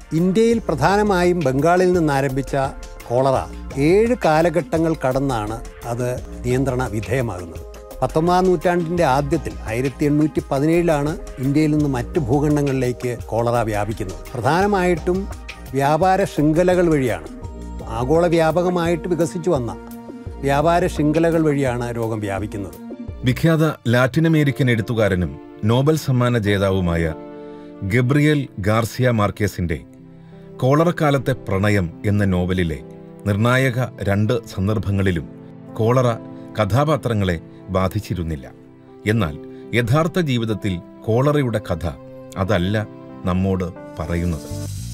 ഇന്ത്യയിൽ പ്രധാനമായും ബംഗാളിൽ നിന്ന് ആരംഭിച്ച കോളറ ഏഴ് കാലഘട്ടങ്ങൾ കടന്നാണ് അത് നിയന്ത്രണ വിധേയമാകുന്നത് പത്തൊമ്പതാം നൂറ്റാണ്ടിൻ്റെ ആദ്യത്തിൽ ആയിരത്തി എണ്ണൂറ്റി പതിനേഴിലാണ് ഇന്ത്യയിൽ നിന്ന് മറ്റ് ഭൂഖണ്ഡങ്ങളിലേക്ക് കോളറ വ്യാപിക്കുന്നത് പ്രധാനമായിട്ടും വ്യാപാര ശൃംഖലകൾ വഴിയാണ് ആഗോള വ്യാപകമായിട്ട് വികസിച്ചു വന്ന വ്യാപാര ശൃംഖലകൾ വഴിയാണ് രോഗം വ്യാപിക്കുന്നത് വിഖ്യാത ലാറ്റിനമേരിക്കൻ എഴുത്തുകാരനും നോബൽ സമ്മാന ജേതാവുമായ ഗബ്രിയൽ ഗാർസിയ മാർക്കേസിന്റെ കോളറക്കാലത്തെ പ്രണയം എന്ന നോവലിലെ നിർണായക രണ്ട് സന്ദർഭങ്ങളിലും കോളറ കഥാപാത്രങ്ങളെ ബാധിച്ചിരുന്നില്ല എന്നാൽ യഥാർത്ഥ ജീവിതത്തിൽ കോളറയുടെ കഥ അതല്ല നമ്മോട് പറയുന്നത്